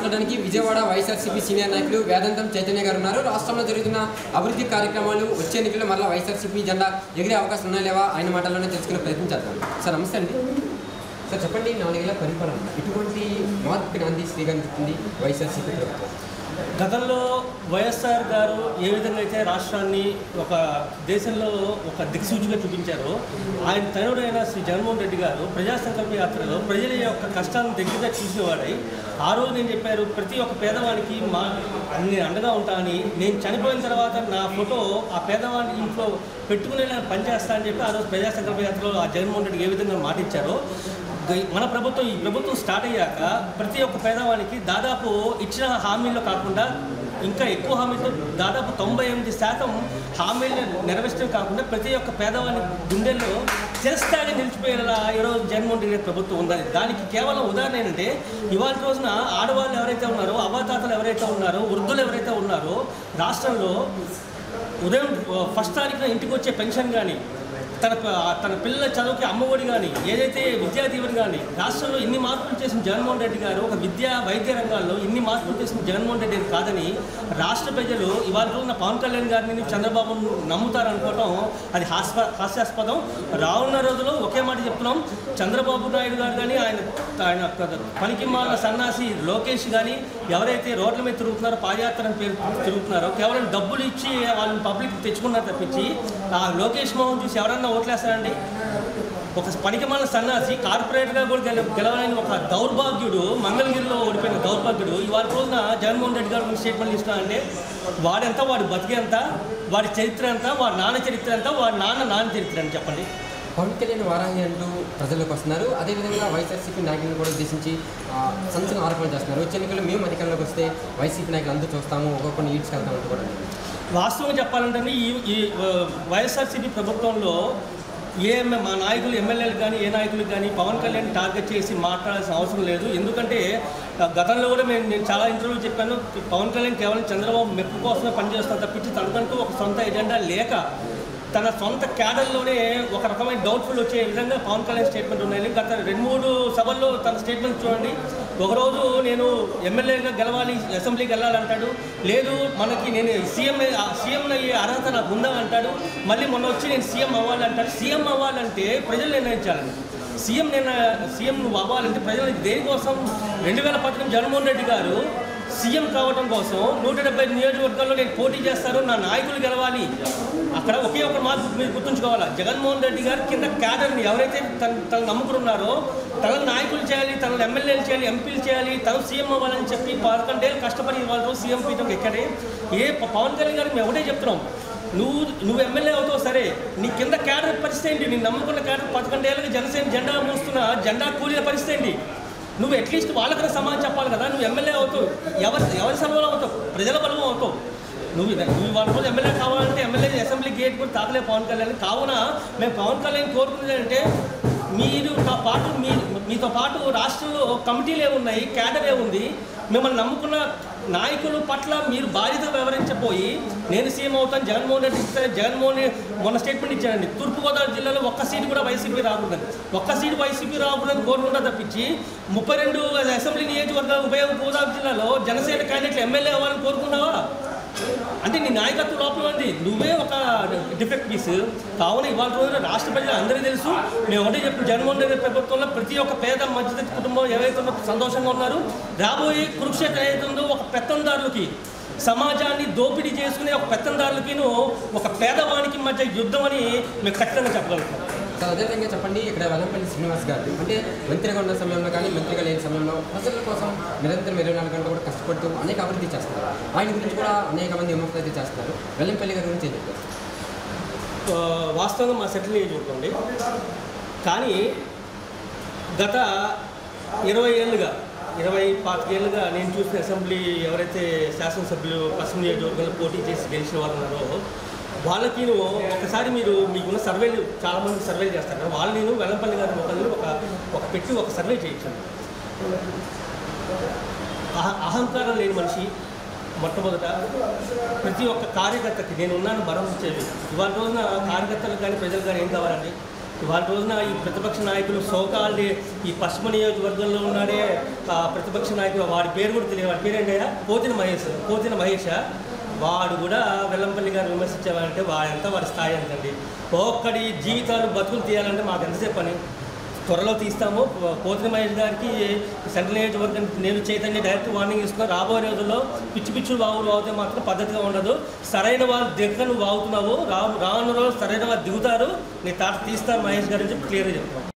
మాట్లాడడానికి విజయవాడ వైఎస్ఆర్సీపీ సీనియర్ నాయకులు వేదాంతం చైతన్య గారు ఉన్నారు రాష్ట్రంలో జరుగుతున్న అభివృద్ధి కార్యక్రమాలు వచ్చే ఎన్నికల్లో మరలా వైఎస్ఆర్సీపీ జెండా ఎగిరే అవకాశం ఉన్నాయా లేవా ఆయన మాటల్లోనే తెలుసుకునే ప్రయత్నం చేద్దాం సార్ నమస్తే అండి సార్ చెప్పండి నాలుగేళ్ల పరిపాలన ఇటువంటి మార్పుకి అందిస్తుంది కనిపిస్తుంది వైఎస్ఆర్సీపీ ప్రభుత్వం గతంలో వైఎస్ఆర్ గారు ఏ విధంగా అయితే రాష్ట్రాన్ని ఒక దేశంలో ఒక దిక్సూచిగా చూపించారో ఆయన తనుడైన శ్రీ జగన్మోహన్ రెడ్డి గారు ప్రజా సంకల్ప యాత్రలో ప్రజల యొక్క కష్టాలను దగ్గరగా చూసేవాడై ఆ రోజు నేను చెప్పారు ప్రతి ఒక్క పేదవానికి మా అన్ని అండగా ఉంటానని నేను చనిపోయిన తర్వాత నా ఫోటో ఆ పేదవాడి ఇంట్లో పెట్టుకునే నేను పనిచేస్తా అని చెప్పి ఆ రోజు ప్రజా సంకల్ప యాత్రలో ఆ జగన్మోహన్ రెడ్డి ఏ విధంగా మాటిచ్చారో గై- మన ప్రభుత్వం ఈ ప్రభుత్వం స్టార్ట్ అయ్యాక ప్రతి ఒక్క పేదవానికి దాదాపు ఇచ్చిన హామీల్లో కాకుండా ఇంకా ఎక్కువ హామీతో దాదాపు తొంభై ఎనిమిది శాతం హామీలను నెరవేర్చడం కాకుండా ప్రతి ఒక్క పేదవాని గుండెల్లో చిరస్థాయిగా నిలిచిపోయేలా ఈరోజు జగన్మోహన్ రెడ్డి గారి ప్రభుత్వం ఉందని దానికి కేవలం ఉదాహరణ ఏంటంటే ఇవాళ రోజున ఆడవాళ్ళు ఎవరైతే ఉన్నారో అవ్వాతాతలు ఎవరైతే ఉన్నారో వృద్ధులు ఎవరైతే ఉన్నారో రాష్ట్రంలో ఉదయం ఫస్ట్ తారీఖున ఇంటికి వచ్చే పెన్షన్ కానీ తన ప- తన పిల్లల చదువుకి అమ్మఒడి కానీ ఏదైతే విద్యా దీవెన కానీ రాష్ట్రంలో ఇన్ని మార్పులు చేసిన జగన్మోహన్ రెడ్డి గారు ఒక విద్యా వైద్య రంగాల్లో ఇన్ని మార్పులు చేసిన జగన్మోహన్ రెడ్డి గారు కాదని రాష్ట్ర ప్రజలు ఇవాళ రోజున పవన్ కళ్యాణ్ గారిని చంద్రబాబు నమ్ముతారనుకోవటం అది హాస్ప హాస్యాస్పదం రానున్న రోజుల్లో ఒకే మాట చెప్తున్నాం చంద్రబాబు నాయుడు గారు కానీ ఆయన ఆయన పనికి మాల సన్నాసి లోకేష్ కానీ ఎవరైతే రోడ్ల మీద తిరుగుతున్నారో పాదయాత్ర అని పేరు తిరుగుతున్నారో కేవలం డబ్బులు ఇచ్చి వాళ్ళని పబ్లిక్ తెచ్చుకున్నారు తప్పించి ఆ లోకేష్ మోహన్ చూసి ఎవరన్నా ఓట్లేస్తారండి ఒక పనికి మాల సన్నాసి కార్పొరేట్గా కూడా గెల గెలవలేని ఒక దౌర్భాగ్యుడు మంగళగిరిలో ఓడిపోయిన దౌర్భాగ్యుడు ఇవాళ రోజున జగన్మోహన్ రెడ్డి గారు స్టేట్మెంట్ ఇస్తున్నారంటే వాడెంత వాడి బతికేంత వాడి చరిత్ర ఎంత వాడి నాన్న చరిత్ర ఎంత వాడి నాన్న నాన్న చరిత్ర అని చెప్పండి పవన్ కళ్యాణ్ వారాహి అంటూ ప్రజల్లోకి వస్తున్నారు అదేవిధంగా వైఎస్ఆర్సీపీ నాయకులను కూడా ఉద్దేశించి ఆ, సంచలన ఆరోపణలు చేస్తున్నారు వచ్చే ఎన్నికల్లో మేము అధికారంలోకి వస్తే వైసీపీ నాయకులు అందరూ చూస్తాము ఒక్కొక్కరిని ఈడ్చుకు వెళ్తామంటూ కూడా వాస్తవంగా చెప్పాలంటే ఈ ఈ ఆ, వైఎస్ఆర్సీపీ ప్రభుత్వంలో ఏ ఎమ్మె- మా నాయకులు ఎమ్మెల్యేలు కానీ ఏ నాయకులు కానీ పవన్ కళ్యాణ్ టార్గెట్ చేసి మాట్లాడాల్సిన అవసరం లేదు ఎందుకంటే ఆ, గతంలో కూడా మేము నేను చాలా ఇంటర్వ్యూలు చెప్పాను పవన్ కళ్యాణ్ కేవలం చంద్రబాబు మెప్పు కోసమే పనిచేస్తాను తప్పించి తనకంటూ ఒక సొంత ఎజెండా లేక తన సొంత క్యాడర్లోనే ఒక రకమైన డౌట్ఫుల్ వచ్చే విధంగా పవన్ కళ్యాణ్ స్టేట్మెంట్ ఉన్నాయి గత రెండు మూడు సభల్లో తన స్టేట్మెంట్ చూడండి ఒకరోజు నేను ఎమ్మెల్యేగా గెలవాలి అసెంబ్లీకి వెళ్ళాలంటాడు లేదు మనకి నేను సీఎం సీఎం అయ్యే అర్హత నాకు ఉందా అంటాడు మళ్ళీ మొన్న వచ్చి నేను సీఎం అవ్వాలంటాడు సీఎం అవ్వాలంటే ప్రజలు నిర్ణయించాలండి సీఎం నేను సీఎం నువ్వు అవ్వాలంటే ప్రజలు దేనికోసం రెండు వేల పద్దెనిమిది జగన్మోహన్ రెడ్డి గారు సీఎం కావడం కోసం నూట డెబ్బై నియోజకవర్గాల్లో నేను పోటీ చేస్తాను నా నాయకులు గెలవాలి అక్కడ ఒకే ఒక మాట మీరు గుర్తుంచుకోవాలా జగన్మోహన్ రెడ్డి గారు కింద క్యాడర్ని ఎవరైతే తన తను నమ్ముకున్నారో తన నాయకులు చేయాలి తన ఎమ్మెల్యేలు చేయాలి ఎంపీలు చేయాలి తను సీఎం అవ్వాలని చెప్పి పదకొండేళ్ళు కష్టపడి వాళ్ళు సీఎం పీఠం ఎక్కడే ఏ ప- పవన్ కళ్యాణ్ గారు మేము ఒకటే చెప్తున్నాం నువ్వు నువ్వు ఎమ్మెల్యే అవుతావు సరే నీ కింద క్యాడర్ పరిస్థితి ఏంటి నీ నమ్ముకున్న క్యాడర్ పదకొండేళ్ళకి జనసేన జెండా మోస్తున్న జెండా కూలీల పరిస్థితి ఏంటి నువ్వు అట్లీస్ట్ వాళ్ళకన్నా సమాధానం చెప్పాలి కదా నువ్వు ఎమ్మెల్యే అవుతావు ఎవరి ఎవరి సలవలో అవుతావు ప్రజల బలం అవుతావు నువ్వు ఇది- నువ్వు వాళ్ళ రోజు ఎమ్మెల్యే కావాలంటే ఎమ్మెల్యే అసెంబ్లీ గేట్ కూడా తాకలే పవన్ కళ్యాణ్ కావున మేము పవన్ కళ్యాణ్ కోరుకునేది అంటే మీరుతో పాటు మీ మీతో పాటు రాష్ట్రంలో కమిటీలే ఉన్నాయి క్యాడరే ఉంది మిమ్మల్ని నమ్ముకున్న నాయకుల పట్ల మీరు బాధ్యత వివరించబోయి నేను సీఎం అవుతాను జగన్మోహన్ రెడ్డి ఇస్తే జగన్మోహన్ రెడ్డి మొన్న స్టేట్మెంట్ ఇచ్చారండి తూర్పుగోదావరి జిల్లాలో ఒక్క సీటు కూడా వైసీపీ రాకూడదని ఒక్క సీటు వైసీపీ రాకూడదని కోరుకుంటా తప్పించి ముప్పై రెండు అసెంబ్లీ నియోజకవర్గాలు ఉభయ గోదావరి జిల్లాలో జనసేన క్యాండిడేట్లు ఎమ్మెల్యే అవ్వాలని కోరుకున్నావా అంటే నీ నాయకత్వం లోపల ఉంది నువ్వే ఒక డిఫెక్ట్ పీస్ కావున ఇవాళ రోజున రాష్ట్ర ప్రజలు అందరికీ తెలుసు మేము ఒకటే చెప్పి జగన్మోహన్ రెడ్డి ప్రభుత్వంలో ప్రతి ఒక్క పేద మధ్యతరగతి కుటుంబం ఏవైతే ఉన్నారో సంతోషంగా ఉన్నారు రాబోయే కురుక్షేత్రం ఏదైతే ఉందో ఒక పెత్తందారులకి సమాజాన్ని దోపిడీ చేసుకునే ఒక పెత్తందారులకిను ఒక పేదవానికి మధ్య యుద్ధం అని మేము ఖచ్చితంగా చెప్పగలుగుతాం సార్ అదేవిధంగా చెప్పండి ఇక్కడ వెల్లంపల్లి శ్రీనివాస్ గారు అంటే మంత్రిగా ఉన్న సమయంలో కానీ మంత్రిగా లేని సమయంలో ప్రజల కోసం నిరంతరం ఇరవై నాలుగు గంటలు కూడా కష్టపడుతూ అనేక అభివృద్ధి చేస్తున్నారు ఆయన గురించి కూడా అనేక మంది విమర్శలు అయితే చేస్తున్నారు వెల్లంపల్లి గారి గురించి ఏం చెప్తారు ఆ, వాస్తవంగా మా సెటిల్ నియోజకవర్గండి కానీ గత ఇరవై ఏళ్ళుగా ఇరవై పాతికేళ్ళుగా నేను చూసిన అసెంబ్లీ ఎవరైతే శాసనసభ్యులు పశ్చిమ నియోజకవర్గంలో పోటీ చేసి గెలిచిన వాళ్ళు ఉన్నారో వాళ్ళకి నేను ఒకసారి మీరు మీకున్న సర్వేలు చాలామంది సర్వేలు చేస్తారు కదా వాళ్ళు నేను వెల్లంపల్లి గారి ఒకళ్ళు ఒక ఒక పెట్టి ఒక సర్వే చేయించాను అహ అహంకారం లేని మనిషి మొట్టమొదట ప్రతి ఒక్క కార్యకర్తకి నేను ఉన్నాను భరోసా ఇచ్చేది ఇవాళ రోజున కార్యకర్తలకు కానీ ప్రజలకు కానీ ఏం కావాలండి ఇవాళ రోజున ఈ ప్రతిపక్ష నాయకులు సోకాల్ని ఈ పశ్చిమ నియోజకవర్గంలో ఉన్నాడే ఆ ప్రతిపక్ష నాయకుడు వాడి పేరు కూడా తెలియదు వాడి పేరు ఏంటయ్యా పోతిన మహేష్ పోతిన మహేష వాడు కూడా వెల్లంపల్లి గారు విమర్శించాలంటే వాడంతా వాడి స్థాయి ఎంతండి ఒక్కడి జీవితాలు బతుకులు తీయాలంటే మాకు ఎంతసేపు పని త్వరలో తీస్తాము పోతిన మహేష్ గారికి సెంట్రల్ నియోజకవర్గం నేను చైతన్య డైరెక్ట్ వార్నింగ్ ఇస్తున్నా రాబోయే రోజుల్లో పిచ్చి పిచ్చులు వాగులు వాగితే మాత్రం పద్ధతిగా ఉండదు సరైన వాళ్ళు దిగక నువ్వు వాగుతున్నావు రా రాను రోజు సరైన వాళ్ళు దిగుతారు నీ తాట తీస్తారు మహేష్ గారు అని చెప్పి క్లియర్గా చెప్తాను